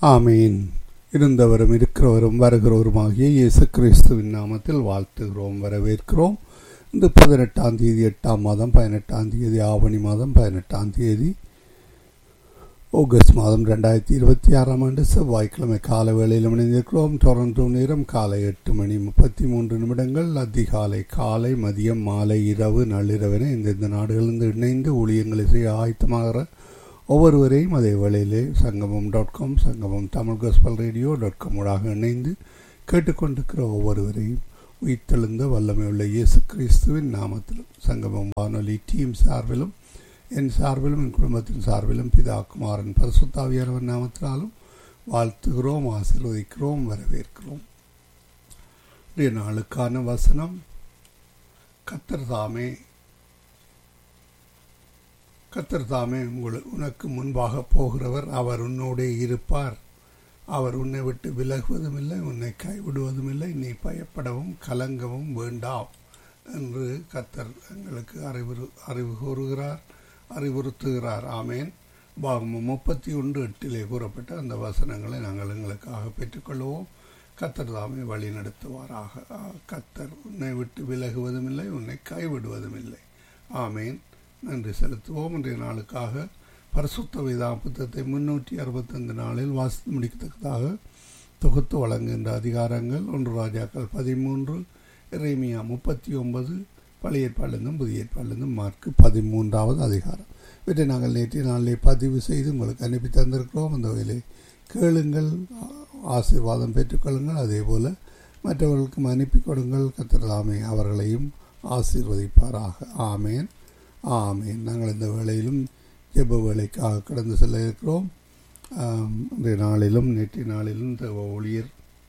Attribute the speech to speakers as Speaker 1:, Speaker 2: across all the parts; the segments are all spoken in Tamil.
Speaker 1: ஆமீன் இருந்தவரும் இருக்கிறவரும் வருகிறவருமாகிய இயேசு கிறிஸ்துவின் நாமத்தில் வாழ்த்துகிறோம் வரவேற்கிறோம் இந்த பதினெட்டாம் தேதி எட்டாம் மாதம் பதினெட்டாம் தேதி ஆவணி மாதம் பதினெட்டாம் தேதி ஆகஸ்ட் மாதம் ரெண்டாயிரத்தி இருபத்தி ஆறாம் ஆண்டு செவ்வாய்க்கிழமை கால வேளையில் இணைந்திருக்கிறோம் டொரண்டோ நேரம் காலை எட்டு மணி முப்பத்தி மூன்று நிமிடங்கள் அதிகாலை காலை மதியம் மாலை இரவு நள்ளிரவென இந்தந்த நாடுகளிலிருந்து இணைந்து ஊழியங்களை செய்ய ஆயத்தமாகிற ஒவ்வொருவரையும் அதே வேளையிலே சங்கமம் dot com Sangamam Tamil gospel radio dot com ஊடாக இணைந்து கேட்டுக்கொண்டிருக்கிற ஒவ்வொருவரையும் உயிர்த்தெழுந்த வல்லமையுள்ள இயேசு கிறிஸ்துவின் நாமத்திலும் சங்கமம் வானொலி டீம் சார்பிலும் என் சார்பிலும் என் குடும்பத்தின் சார்பிலும் பிதா குமாரன் பரிசுத்தாவியானவர் நாமத்தினாலும் வாழ்த்துகிறோம் ஆசீர்வதிக்கிறோம் வரவேற்கிறோம் இன்றைய நாளுக்கான வசனம் கத்தர் தாமே கத்தர் தாமே உங்கள் உனக்கு முன்பாக போகிறவர் அவர் உன்னோடே இருப்பார் அவர் உன்னை விட்டு விலகுவதும் இல்லை உன்னை கைவிடுவதும் இல்லை நீ பயப்படவும் கலங்கவும் வேண்டாம் என்று கத்தர் எங்களுக்கு அறிவுறு அறிவு கூறுகிறார் அறிவுறுத்துகிறார் ஆமேன் பாகமம் முப்பத்தி ஒன்று எட்டிலே கூறப்பட்ட அந்த வசனங்களை நாங்கள் எங்களுக்காக பெற்றுக்கொள்வோம் கத்தர் தாமே வழி நடத்துவாராக கத்தர் உன்னை விட்டு விலகுவதும் இல்லை உன்னை கைவிடுவதும் இல்லை ஆமேன் நன்றி செலுத்துவோம் இன்றைய நாளுக்காக பரிசுத்த வேதா புத்தகத்தை முன்னூற்றி அறுபத்தைந்து நாளில் வாசித்து முடிக்கத்தக்கதாக தொகுத்து வழங்குகின்ற அதிகாரங்கள் ஒன்று ராஜாக்கள் பதிமூன்று இறைமியா முப்பத்தி ஒன்பது பழைய ஏற்பாடிலிருந்தும் புதிய ஏற்பாடிலிருந்தும் மார்க்கு பதிமூன்றாவது அதிகாரம் இவற்றை நாங்கள் நேற்றைய நாளிலே பதிவு செய்து உங்களுக்கு அனுப்பி தந்திருக்கிறோம் அந்த வகையிலே கேளுங்கள் ஆசீர்வாதம் பெற்றுக்கொள்ளுங்கள் அதே போல் மற்றவர்களுக்கும் அனுப்பி கொடுங்கள் கத்திரலாமே அவர்களையும் ஆசீர்வதிப்பாராக ஆமேன் ஆமேன் நாங்கள் இந்த வேளையிலும் ஜெப வேலைக்காக கடந்து செல்ல இருக்கிறோம் இன்றைய நாளிலும் நேற்றைய நாளிலும் தேவ ஊழியர்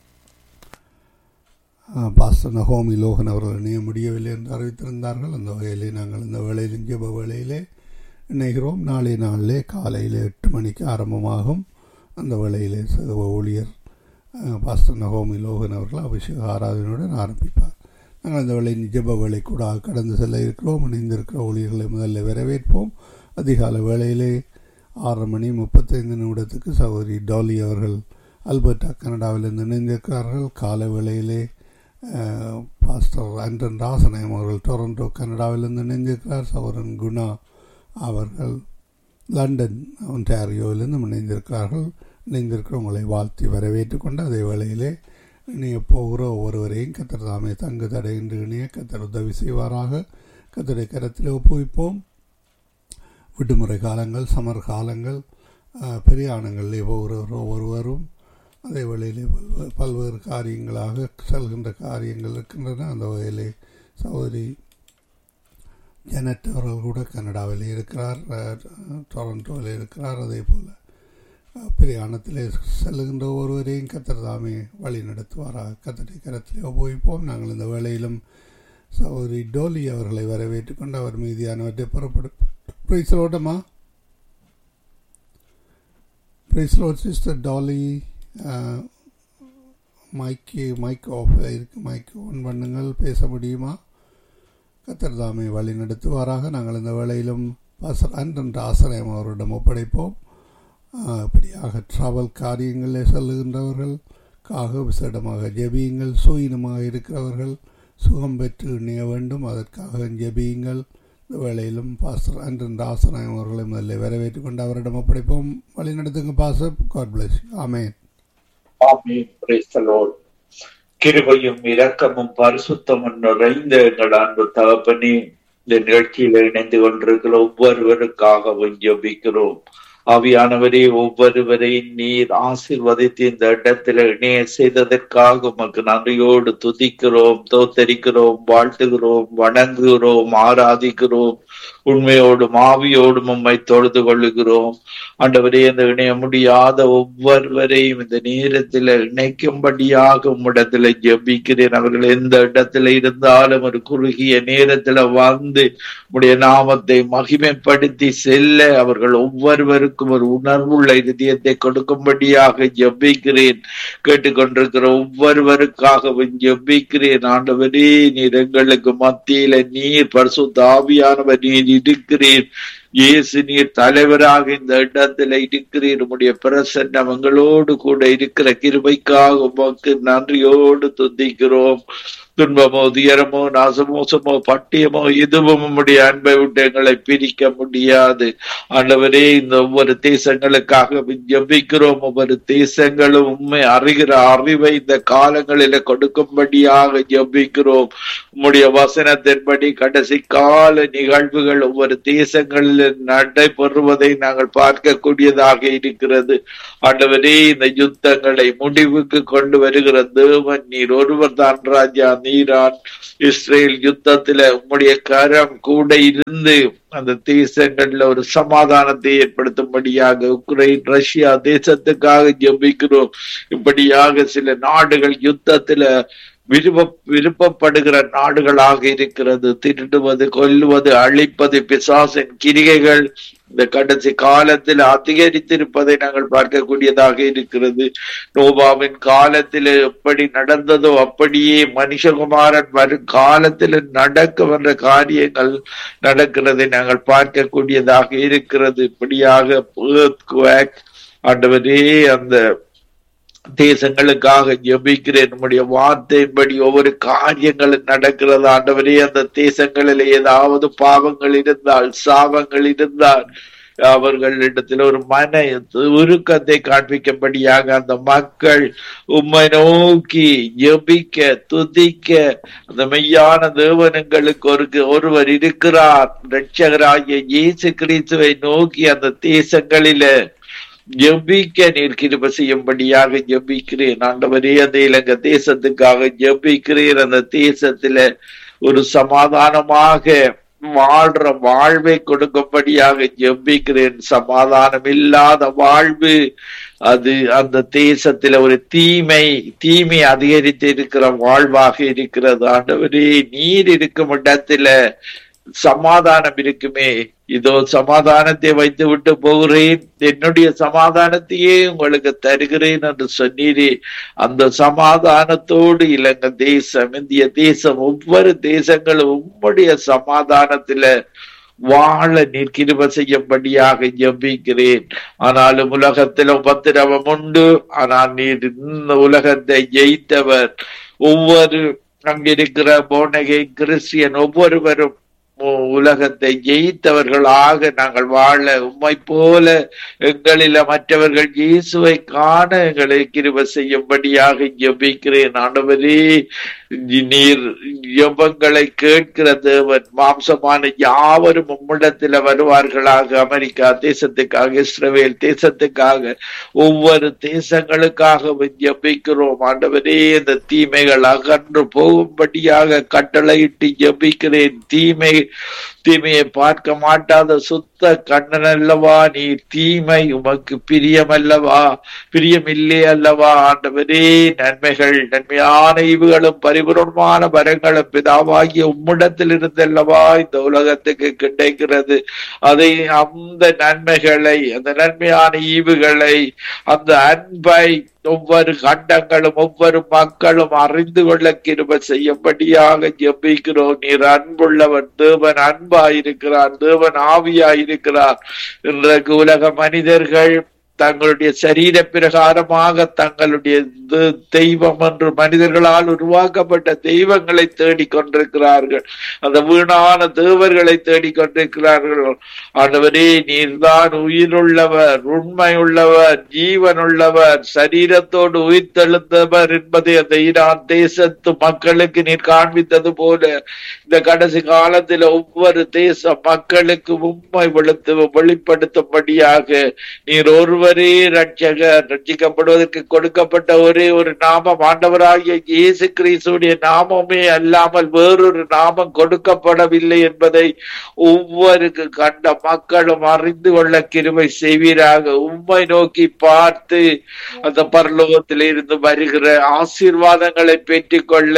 Speaker 1: பாஸ்டர் நகோமி லோகன் அவர்கள் இணைய முடியவில்லை என்று அறிவித்திருந்தார்கள் அந்த வகையிலே நாங்கள் இந்த வேளையிலும் ஜெப வேளையிலே இணைகிறோம் நாளைய நாளிலே காலையில் எட்டு மணிக்கு ஆரம்பமாகும் அந்த வேளையிலே தேவ ஊழியர் பாஸ்டர் நகோமி லோகன் அவர்கள் அபிஷேக ஆராதனையுடன் ஆரம்பிப்பார் நாங்கள் அந்த வேலை ஜெப வேலை கூட கடந்து செல்ல இருக்கிறோம் இணைந்திருக்கிற ஊழியர்களை முதல்ல வரவேற்போம் அதிகால வேளையிலே ஆறு மணி முப்பத்தைந்து நிமிடத்துக்கு சகோதரி டாலி அவர்கள் அல்பர்டா கனடாவிலிருந்து இணைந்திருக்கிறார்கள் கால வேளையிலே பாஸ்டர் ஆண்டன் ராசனயம் அவர்கள் டொரண்டோ கனடாவிலிருந்து இணைந்திருக்கிறார் சௌரன் குணா அவர்கள் லண்டன் ஒன்டாரியோவிலிருந்து இணைந்திருக்கிறார்கள் இணைந்திருக்கிறவங்களை வாழ்த்தி வரவேற்று கொண்டு அதே வேளையிலே இணைய போகிற ஒவ்வொருவரையும் கத்தர் தாமே தங்கு தடையின்றி இணைய கத்தர் உதவி செய்வாராக கத்தரை கரத்தில் ஒப்புவிப்போம் விடுமுறை காலங்கள் சமர் காலங்கள் பிரயாணங்களிலே போகிறவர் ஒவ்வொருவரும் அதே வேளையிலே பல்வேறு காரியங்களாக செல்கின்ற காரியங்கள் இருக்கின்றன அந்த வகையிலே சகோதரி ஜனட் அவர்கள் கூட கனடாவில் இருக்கிறார் டொரண்டோவில் இருக்கிறார் அதே போல் பிரயாணத்திலே செல்லுகின்ற ஒருவரையும் கத்தர் தாமே வழி நடத்துவாராக கத்தரை கரத்திலே உபயோகிப்போம் நாங்கள் இந்த வேளையிலும் சகோதரி டோலி அவர்களை வரவேற்றுக் கொண்டு அவர் மீதியானவற்றை புறப்படு பிரைஸ்லோட்டமா பிரைஸ்லோட் சிஸ்டர் டாலி மைக்கு மைக் ஆஃப் இருக்கு மைக் ஆன் பண்ணுங்கள் பேச முடியுமா கத்தர் தாமே வழி நடத்துவாராக நாங்கள் இந்த வேளையிலும் பாசர் அன்றன் ஆசிரியம் அவரிடம் ஒப்படைப்போம் அப்படியாக டிராவல் காரியங்களில் செல்லுகின்றவர்களுக்காக விசேடமாக ஜெபியுங்கள் சூயினமாக இருக்கிறவர்கள் சுகம் பெற்று இணைய வேண்டும் அதற்காக ஜெபியுங்கள் இந்த வேளையிலும் பாஸ்டர் அன்றன் ராசநாயம் அவர்களை முதல்ல வரவேற்றுக் கொண்டு அவரிடம் ஒப்படைப்போம் வழி நடத்துங்க பாஸ்டர் காட் பிளஸ் ஆமேன்
Speaker 2: கிருபையும் இரக்கமும் பரிசுத்தமும் நிறைந்த எங்கள் அன்பு தகப்பனே இந்த நிகழ்ச்சியில இணைந்து கொண்டிருக்கிற ஒவ்வொருவருக்காகவும் ஜபிக்கிறோம் ஆவியானவரே ஒவ்வொருவரையும் நீர் ஆசிர்வதித்து இந்த இடத்துல இணைய செய்ததற்காக உமக்கு நன்றியோடு துதிக்கிறோம் தோத்தரிக்கிறோம் வாழ்த்துகிறோம் வணங்குகிறோம் ஆராதிக்கிறோம் உண்மையோடும் ஆவியோடும் உம்மை தொழுது கொள்ளுகிறோம் ஆண்டவரே இந்த இணைய முடியாத ஒவ்வொருவரையும் இந்த நேரத்தில் இணைக்கும்படியாக உம்மிடத்துல ஜெபிக்கிறேன் அவர்கள் எந்த இடத்துல இருந்தாலும் ஒரு குறுகிய நேரத்துல வந்து உடைய நாமத்தை மகிமைப்படுத்தி செல்ல அவர்கள் ஒவ்வொருவருக்கும் ஒரு உணர்வுள்ள இதயத்தை கொடுக்கும்படியாக ஜெபிக்கிறேன் கேட்டுக்கொண்டிருக்கிற ஒவ்வொருவருக்காகவும் ஜெபிக்கிறேன் ஆண்டவரே நீர் எங்களுக்கு மத்தியில நீர் பரிசுத்த ஆவியானவர் நீர் இருக்கிறேன் இயேசு நீர் தலைவராக இந்த இடத்துல இருக்கிறீர் உம்முடைய பிரசன்னம் எங்களோடு கூட இருக்கிற கிருபைக்காக உமக்கு நன்றியோடு துதிக்கிறோம் துன்பமோ துயரமோ நாசமோசமோ பட்டியமோ எதுவும் உம்முடைய அன்பை விட்டு எங்களை பிரிக்க முடியாது ஆண்டவரே இந்த ஒவ்வொரு தேசங்களுக்காக ஜெபிக்கிறோம் ஒவ்வொரு தேசங்களும் உண்மை அறிகிற அறிவை இந்த காலங்களில கொடுக்கும்படியாக ஜெபிக்கிறோம் உம்முடைய வசனத்தின்படி கடைசி கால நிகழ்வுகள் ஒவ்வொரு தேசங்களில் நடைபெறுவதை நாங்கள் பார்க்கக்கூடியதாக இருக்கிறது ஆண்டவரே இந்த யுத்தங்களை முடிவுக்கு கொண்டு வருகிற தேவன் நீர் ஒருவர் தான் ராஜா நீரான் இஸ்ரேல் யுத்தத்துல உம்முடைய கரம் கூட இருந்து அந்த தேசங்கள்ல ஒரு சமாதானத்தை ஏற்படுத்தும்படியாக உக்ரைன் ரஷ்யா தேசத்துக்காக ஜெபிக்கிறோம் இப்படியாக சில நாடுகள் யுத்தத்துல விருப்ப விருப்பப்படுகிற நாடுகளாக இருக்கிறது திருடுவது கொல்லுவது அழிப்பது பிசாசின் கிரிகைகள் இந்த கடைசி காலத்தில் அதிகரித்திருப்பதை நாங்கள் பார்க்கக்கூடியதாக இருக்கிறது நோபாவின் காலத்தில் எப்படி நடந்ததோ அப்படியே மனுஷகுமாரன் வரும் காலத்தில் நடக்க வந்த காரியங்கள் நடக்கிறதை நாங்கள் பார்க்கக்கூடியதாக இருக்கிறது இப்படியாக ஆண்டவரே அந்த தேசங்களுக்காக ஜெபிக்கிறேன் நம்முடைய வார்த்தையின்படி ஒவ்வொரு காரியங்களும் நடக்கிறது ஆண்டவரே அந்த தேசங்களில் ஏதாவது பாவங்கள் இருந்தால் சாபங்கள் இருந்தால் அவர்களிடத்தில் ஒரு மன உருக்கத்தை காண்பிக்கும்படியாக அந்த மக்கள் உம்மை நோக்கி ஜெபிக்க துதிக்க அந்த மெய்யான தேவனங்களுக்கு ஒரு ஒருவர் இருக்கிறார் ரட்சகராகிய இயேசு கிறிஸ்துவை நோக்கி அந்த தேசங்களில ஜெபிக்க நீர் கிருப செய்யும்படியாக ஜெபிக்கிறேன் ஆண்டவரே அந்த இலங்கை தேசத்துக்காக ஜெபிக்கிறேன் அந்த தேசத்துல ஒரு சமாதானமாக வாழ்ற வாழ்வை கொடுக்கும்படியாக ஜெபிக்கிறேன் சமாதானம் இல்லாத வாழ்வு அது அந்த தேசத்துல ஒரு தீமை தீமை அதிகரித்து இருக்கிற வாழ்வாக இருக்கிறது ஆண்டவரே நீர் இருக்கும் இடத்துல சமாதானம் இருக்குமே இதோ சமாதானத்தை வைத்து விட்டு போகிறேன் என்னுடைய சமாதானத்தையே உங்களுக்கு தருகிறேன் என்று சொன்னீரே அந்த சமாதானத்தோடு இலங்கை தேசம் இந்திய தேசம் ஒவ்வொரு தேசங்களும் உம்முடைய சமாதானத்துல வாழ நீர் கிருப செய்யும்படியாக ஜெபிக்கிறேன் ஆனாலும் உலகத்துல உபத்திரவம் உண்டு ஆனால் நீர் இந்த உலகத்தை ஜெயித்தவர் ஒவ்வொரு அங்கிருக்கிற போனகை கிறிஸ்டியன் ஒவ்வொருவரும் உலகத்தை ஜெயித்தவர்களாக நாங்கள் வாழ உம்மை போல எங்களில மற்றவர்கள் இயேசுவை காண எங்களை கிருப செய்யும்படியாக ஜெபிக்கிறேன் ஆண்டவரே நீர் ஜெபங்களை கேட்கிற தேவன் மாம்சமான யாவரும் உம்மிடத்துல வருவார்களாக அமெரிக்கா தேசத்துக்காக இஸ்ரவேல் தேசத்துக்காக ஒவ்வொரு தேசங்களுக்காக ஜெபிக்கிறோம் ஆண்டவரே இந்த தீமைகள் அகன்று போகும்படியாக கட்டளையிட்டு ஜெபிக்கிறேன் தீமை தீமையை பார்க்க மாட்டாத சுத்த கண்ணன் அல்லவா நீ தீமை உமக்கு பிரியமல்லவா பிரியம் இல்லை அல்லவா ஆண்டவரே நன்மைகள் நன்மையான இவுகளும் பரிபூர்ணமான வரங்களும் பிதாவாகிய உம்மிடத்தில் இருந்தல்லவா இந்த உலகத்துக்கு கிடைக்கிறது அதை அந்த நன்மைகளை அந்த நன்மையான ஈவுகளை அந்த அன்பை ஒவ்வொரு கண்டங்களும் ஒவ்வொரு மக்களும் அறிந்து கொள்ள கிருப செய்யும்படியாக ஜெபிக்கிறோம் நீர் அன்புள்ளவன் தேவன் அன்பாயிருக்கிறார் தேவன் ஆவியாயிருக்கிறார் இன்றைக்கு உலக மனிதர்கள் தங்களுடைய சரீர பிரகாரமாக தங்களுடைய தெய்வம் என்று மனிதர்களால் உருவாக்கப்பட்ட தெய்வங்களை தேடிக் கொண்டிருக்கிறார்கள் அந்த வீணான தேவர்களை தேடிக் கொண்டிருக்கிறார்கள் ஆண்டவரே நீர்தான் உயிருள்ளவர் உண்மையுள்ளவர் ஜீவனுள்ளவர் சரீரத்தோடு உயிர்த்தெழுந்தவர் என்பதை அந்த ஈரான் தேசத்து மக்களுக்கு நீர் காண்பித்தது போல இந்த கடைசி காலத்தில் ஒவ்வொரு தேச மக்களுக்கு உண்மை வெளுத்து வெளிப்படுத்தும்படியாக நீர் ஒருவரே ரட்சகர் ரட்சிக்கப்படுவதற்கு கொடுக்கப்பட்ட ஒரே ஒரு நாமம் ஆண்டவராகிய இயேசு கிறிஸ்துடைய நாமமே அல்லாமல் வேறொரு நாமம் கொடுக்கப்படவில்லை என்பதை ஒவ்வொரு கண்ட மக்களும் அறிந்து கொள்ள கிருமை செய்வீராக உண்மை நோக்கி பார்த்து அந்த பரலோகத்தில் இருந்து வருகிற ஆசீர்வாதங்களை பெற்றுக்கொள்ள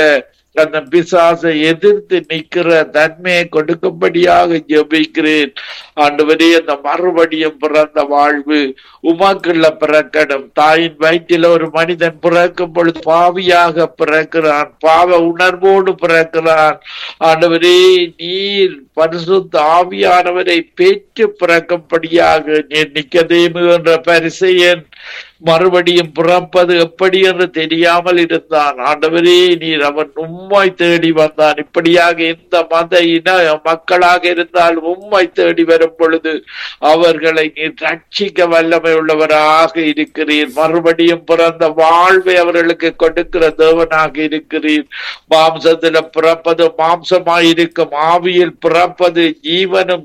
Speaker 2: அந்த பிசாசை எதிர்த்து நிக்கிற தன்மையை கொடுக்கும்படியாக ஜெபிக்கிறேன் ஆண்டவரே அந்த மறுபடியும் பிறந்த வாழ்வு உமாக்குள்ள பிறக்கணும் தாயின் வயிற்றில் ஒரு மனிதன் பிறக்கும் பொழுது பாவியாக பிறக்கிறான் பாவ உணர்வோடு பிறக்கிறான் ஆண்டவரே நீர் பரிசுத்த ஆவியானவரை பெற்று பிறக்கும்படியாக நீர் நிக்கதேமு என்ற பரிசையன் மறுபடியும் பிறப்பது எப்படி என்று தெரியாமல் இருந்தான் ஆண்டவரே நீர் அவன் உம்மை தேடி வந்தான் இப்படியாக எந்த மத இன மக்களாக இருந்தால் உம்மை தேடி வரும் பொழுது அவர்களை நீர் ரட்சிக்க வல்லமை உள்ளவராக இருக்கிறீர் மறுபடியும் பிறந்த வாழ்வை அவர்களுக்கு கொடுக்கிற தேவனாக இருக்கிறீர் மாம்சத்துல பிறப்பது மாம்சமாயிருக்கும் ஆவியில் பிறப்பது ஜீவனும்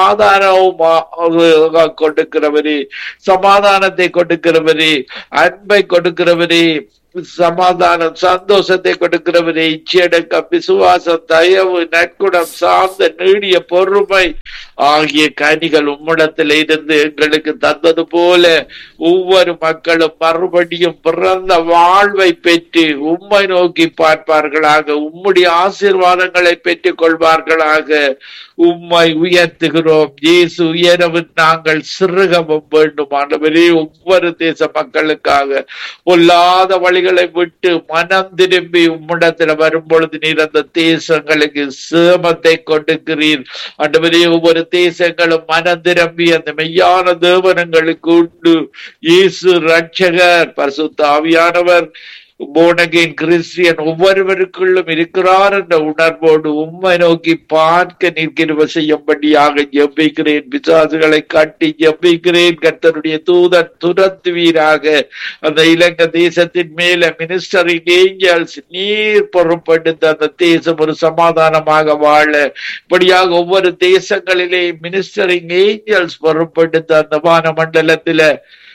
Speaker 2: சமாதானமும் கொடுக்கிறவரே சமாதானத்தை கொடுக்கிறவரே அன்பை கொடுக்கிறவரே சமாதானம் சந்தோஷத்தை கொடுக்கிறவரே இச்சையடக்கம் விசுவாசம் தயவு நற்குணம் சார்ந்த நீடிய பொறுமை ஆகிய கனிகள் உம்மிடத்தில் இருந்து எங்களுக்கு தந்தது போல ஒவ்வொரு மக்களும் மறுபடியும் பிறந்த வாழ்வை பெற்று உம்மை நோக்கி பார்ப்பார்களாக உம்முடைய ஆசீர்வாதங்களை பெற்றுக் கொள்வார்களாக உம்மை உயர்த்துகிறோம் இயேசு உயரவும் நாங்கள் சிறுகவும் வேண்டும் ஆண்டவரே ஒவ்வொரு தேச மக்களுக்காக பொல்லாத வழிகளை விட்டு மனம் திரும்பி உம்மிடத்துல வரும் பொழுது நீர் அந்த தேசங்களுக்கு சேமத்தை கொடுக்கிறீர் ஆண்டவரே ஒவ்வொரு தேசங்களும் மனம் திரும்பி அந்த மெய்யான தேவனங்களுக்கு உண்டு இயேசு ரட்சகர் பரிசுத்த ஆவியானவர் போனகின் கிறிஸ்டியன் ஒவ்வொருவருக்குள்ளும் இருக்கிறார் என்ற உணர்வோடு உண்மை நோக்கி பார்க்க நிற்கிற செய்யும்படியாக ஜெபிக்கிறேன் பிசாசுகளை கட்டி ஜெபிக்கிறேன் கர்த்தருடைய தூதன் துரத்துவீராக அந்த இலங்கை தேசத்தின் மேல மினிஸ்டரிங் ஏஞ்சல்ஸ் நீர் பொறுப்படுத்த அந்த தேசம் ஒரு சமாதானமாக வாழ இப்படியாக ஒவ்வொரு தேசங்களிலே மினிஸ்டரிங் ஏஞ்சல்ஸ் பொறுப்படுத்த அந்த வான மண்டலத்தில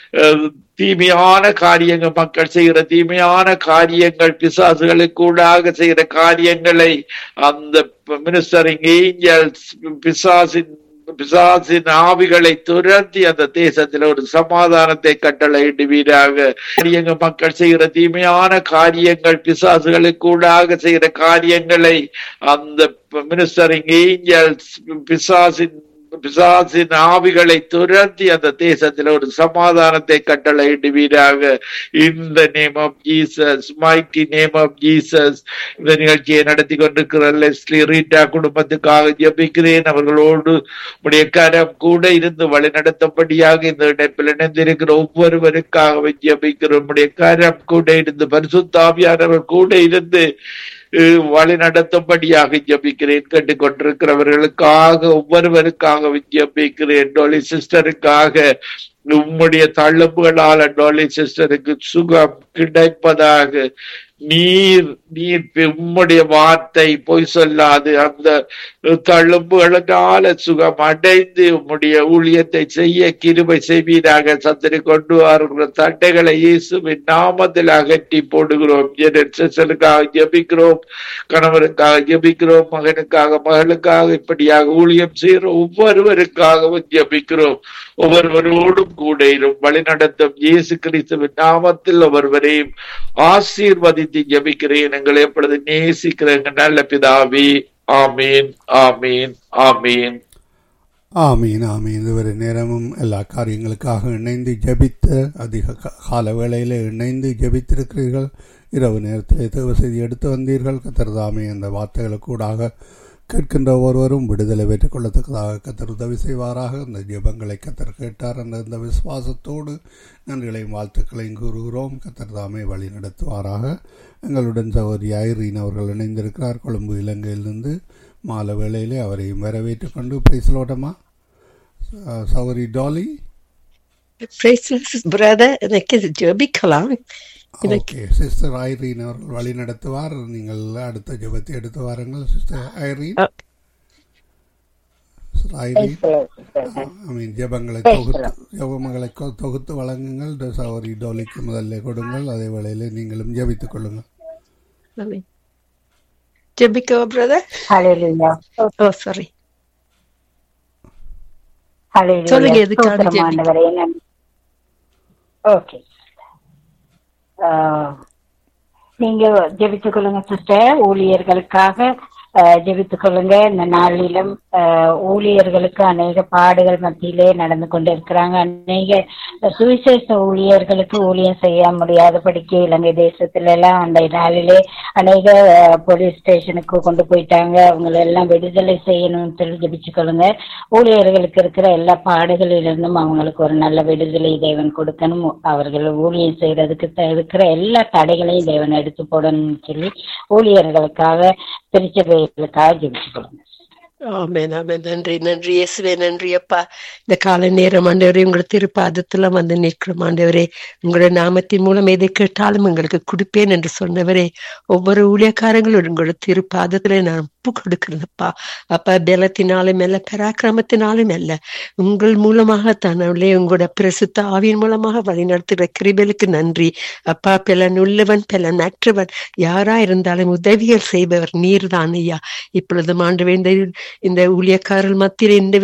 Speaker 2: தீமையான காரியங்கள் மக்கள் செய்கிற தீமையான காரியங்கள் பிசாசுகளுக்கு கூடாக செய்கிற காரியங்களை அந்த மினிஸ்டரிங் ஏஞ்சல்ஸ் பிசாசின் பிசாசின் ஆவிகளை துரத்தி அந்த தேசத்தில் ஒரு சமாதானத்தை கட்டளையிடுவீராக காரியங்க மக்கள் செய்கிற தீமையான காரியங்கள் பிசாசுகளுக்கு கூடாக செய்கிற காரியங்களை அந்த மினிஸ்டரிங் ஏஞ்சல்ஸ் பிசாசின் பிசாசின் ஆவிகளை துரத்தி அந்த தேசத்தில் ஒரு சமாதானத்தை கட்டளையிடுவீராக இந்த name of Jesus mighty name of Jesus இந்த நிகழ்ச்சியை நடத்தி கொண்டிருக்கிற லெஸ்லி ரீட்டா குடும்பத்துக்காக ஜபிக்கிறேன் அவர்களோடு உடைய கரம் கூட இருந்து வழி நடத்தபடியாக இந்த இணைப்பில் இணைந்திருக்கிற ஒவ்வொருவருக்காக ஜபிக்கிறோம் உடைய கரம் கூட இருந்து பரிசுத்தாவியானவர் கூட இருந்து வழி நடத்தும்படியாக ஜபிக்கிறேன் கேட்டுக்கொண்டிருக்கிறவர்களுக்காக ஒவ்வொருவருக்காக ஜபிக்கிறேன் டோலி சிஸ்டருக்காக உம்முடைய தள்ளும்புகளால் டோலி சிஸ்டருக்கு சுகம் கிடைப்பதாக நீர் நீர் உம்முடைய வார்த்தை பொய் சொல்லாது அந்த தழும்புகளினால சுகம் அடைந்து உம்முடைய ஊழியத்தை செய்ய கிருபை செய்வீராக சத்திரி கொண்டு வருகிற தட்டைகளை இயேசுவின் நாமத்தில் அகற்றி போடுகிறோம் சிஸ்டருக்காக ஜபிக்கிறோம் கணவருக்காக ஜபிக்கிறோம் மகனுக்காக மகளுக்காக இப்படியாக ஊழியம் செய்கிற ஒவ்வொருவருக்காகவும் ஜபிக்கிறோம் ஒவ்வொருவரோடும் கூட இரும் வழிநடத்தும் இயேசு கிறிஸ்துவின் நாமத்தில் ஒவ்வொருவரையும் ஆசீர்வதித்து ஜபிக்கிறேன் எங்களை எப்பொழுது நேசிக்கிற நல்ல பிதாவி ஆமீன் ஆமீன் ஆமீன்
Speaker 1: ஆமீன் ஆமீன் இதுவரை நேரமும் எல்லா காரியங்களுக்காக இணைந்து ஜபித்த அதிக கால வேளையில் இணைந்து ஜபித்திருக்கிறீர்கள் இரவு நேரத்தில் தேவ செய்தி எடுத்து வந்தீர்கள் கத்தர்தாமே அந்த வார்த்தைகளுக்கூடாக கேட்கின்ற ஒருவரும் விடுதலை பெற்றுக் கொள்ளத்தக்கதாக கத்தர் உதவி செய்வாராக அந்த ஜெபங்களை கத்தர் கேட்டார் அந்த இந்த விசுவாசத்தோடு நன்றிகளையும் வாழ்த்துக்களையும் கூறுகிறோம் கத்தர் தாமே வழி நடத்துவாராக எங்களுடன் சகோதரி ஐரீன் அவர்கள் இணைந்திருக்கிறார் கொழும்பு இலங்கையிலிருந்து மாலை வேளையிலே அவரையும் வரவேற்றுக் கொண்டு பேசலோட்டமா சகோதரி டாலி
Speaker 3: பிரதர் எனக்கு ஜெபிக்கலாம்
Speaker 1: ஓகே சிஸ்டர் ஐரீன் அவர்கள் வழி நடத்துவார் நீங்கள் அடுத்த ஜெபத்தை எடுத்து வாருங்கள் sister Irene Irene I mean ஜெபங்களை தொகுத்து ஜெபங்களை தொகுத்து வழங்குங்கள் சௌரி டோலிக்கு முதல்ல கொடுங்கள் அதே வேளையில நீங்களும் ஜெபித்துக் கொள்ளுங்கள்
Speaker 3: ஜெபிக்கவா பிரதர்
Speaker 4: ஹalleluya
Speaker 3: ஓ சாரி
Speaker 4: ஹalleluya
Speaker 3: சொல்லுங்க எதுக்காக ஜெபிக்க
Speaker 4: ஓகே நீங்க ஜெபித்துக் கொள்ளுங்க சிஸ்டர் ஊழியர்களுக்காக அஹ், ஜெபித்துக் கொள்ளுங்க இந்த நாளிலும் அஹ், ஊழியர்களுக்கு அநேக பாடுகள் மத்தியிலே நடந்து கொண்டு இருக்கிறாங்க அநேக சுவிசேஷ ஊழியர்களுக்கு ஊழியம் செய்ய முடியாதபடிக்கு இலங்கை தேசத்துல எல்லாம் அந்த நாளிலே அநேக அஹ், போலீஸ் ஸ்டேஷனுக்கு கொண்டு போயிட்டாங்க அவங்களை எல்லாம் விடுதலை செய்யணும்னு சொல்லி ஜெபிச்சுக் கொள்ளுங்க ஊழியர்களுக்கு இருக்கிற எல்லா பாடுகளிலிருந்தும் அவங்களுக்கு ஒரு நல்ல விடுதலை தேவன் கொடுக்கணும் அவர்கள் ஊழியம் செய்யறதுக்கு த- இருக்கிற எல்லா தடைகளையும் தேவன் எடுத்து போடணும்னு சொல்லி ஊழியர்களுக்காக திருச்சபைகளுக்காக ஜெபிச்சு கொடுங்க
Speaker 3: ஆமென் ஆமென் நன்றி நன்றி இயேசுவே நன்றி அப்பா இந்த காலை நேரம் ஆண்டவரே உங்களை திருப்பாதத்துல வந்து நிற்கிறோம் ஆண்டவரே உங்களுடைய நாமத்தின் மூலம் எதை கேட்டாலும் உங்களுக்கு கொடுப்பேன் என்று சொன்னவரே ஒவ்வொரு ஊழியக்காரங்களும் உங்களோட திருப்பாதத்துல நான் ஒப்பு கொடுக்கிறேன்ப்பா அப்பா பலத்தினாலும் அல்ல பராக்கிரமத்தினாலும் அல்ல உங்கள் மூலமாகத்தான் அவளே உங்களோட பிரசுத்த ஆவியின் மூலமாக வழிநடத்துகிற கிருபலுக்கு நன்றி அப்பா பலன் உள்ளவன் பலன் அற்றவன் யாரா இருந்தாலும் உதவிகள் செய்பவர் நீர்தான் ஐயா இப்பொழுது ஆண்டு இந்த இந்த ஊழியக்காரர்கள் மத்தியில் இந்த